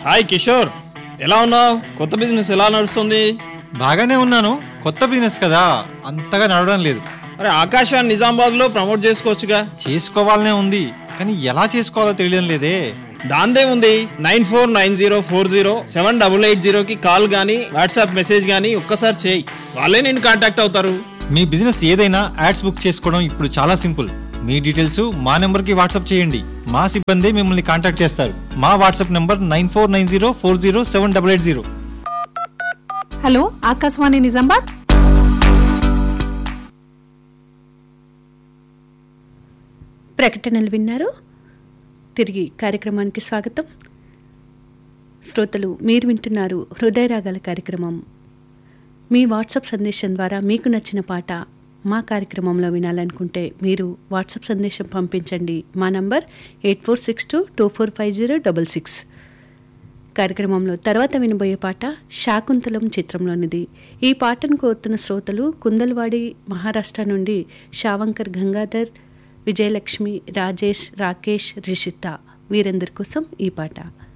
hi Kishore ఎలా ఉన్నావు కొత్త బిజినెస్ ఎలా నడుస్తుంది బాగానే ఉన్నాను కొత్త బిజినెస్ కదా అంతగా నడవడం లేదు మరి ఆకాశాన్ని నిజామాబాద్లో ప్రమోట్ చేసుకోవచ్చుగా చేసుకోవాలనే ఉంది కానీ ఎలా చేసుకోవాలో తెలియడం లేదే దాందే ఉంది nine four nine zero four zero seven double eight జీరోకి కాల్ కానీ వాట్సాప్ మెసేజ్ కానీ ఒక్కసారి చేయి వాళ్ళే నేను కాంటాక్ట్ అవుతారు మీ బిజినెస్ ఏదైనా యాడ్స్ బుక్ చేసుకోవడం ఇప్పుడు చాలా సింపుల్ మీ డీటెయిల్స్ మా నెంబర్కి వాట్సాప్ చేయండి మా సిబ్బంది మిమ్మల్ని కాంటాక్ట్ చేస్తారు మా WhatsApp number nine four nine zero four zero seven double eight zero hello Akashvani Nizamabad ప్రకటనలు విన్నారు తిరిగి కార్యక్రమానికి స్వాగతం శ్రోతలు మీరు వింటున్నారు హృదయరాగాల కార్యక్రమం మీ వాట్సాప్ సందేశం ద్వారా మీకు నచ్చిన పాట మా కార్యక్రమంలో వినాలనుకుంటే మీరు వాట్సాప్ సందేశం పంపించండి మా number eight four six two two four five zero double six కార్యక్రమంలో తర్వాత వినబోయే పాట శాకుంతలం చిత్రంలోనిది ఈ పాటను కోరుతున్న శ్రోతలు కుందల్వాడి మహారాష్ట్ర నుండి షావంకర్ గంగాధర్ విజయలక్ష్మి రాజేష్ రాకేష్ రిషిత వీరందరి కోసం ఈ పాట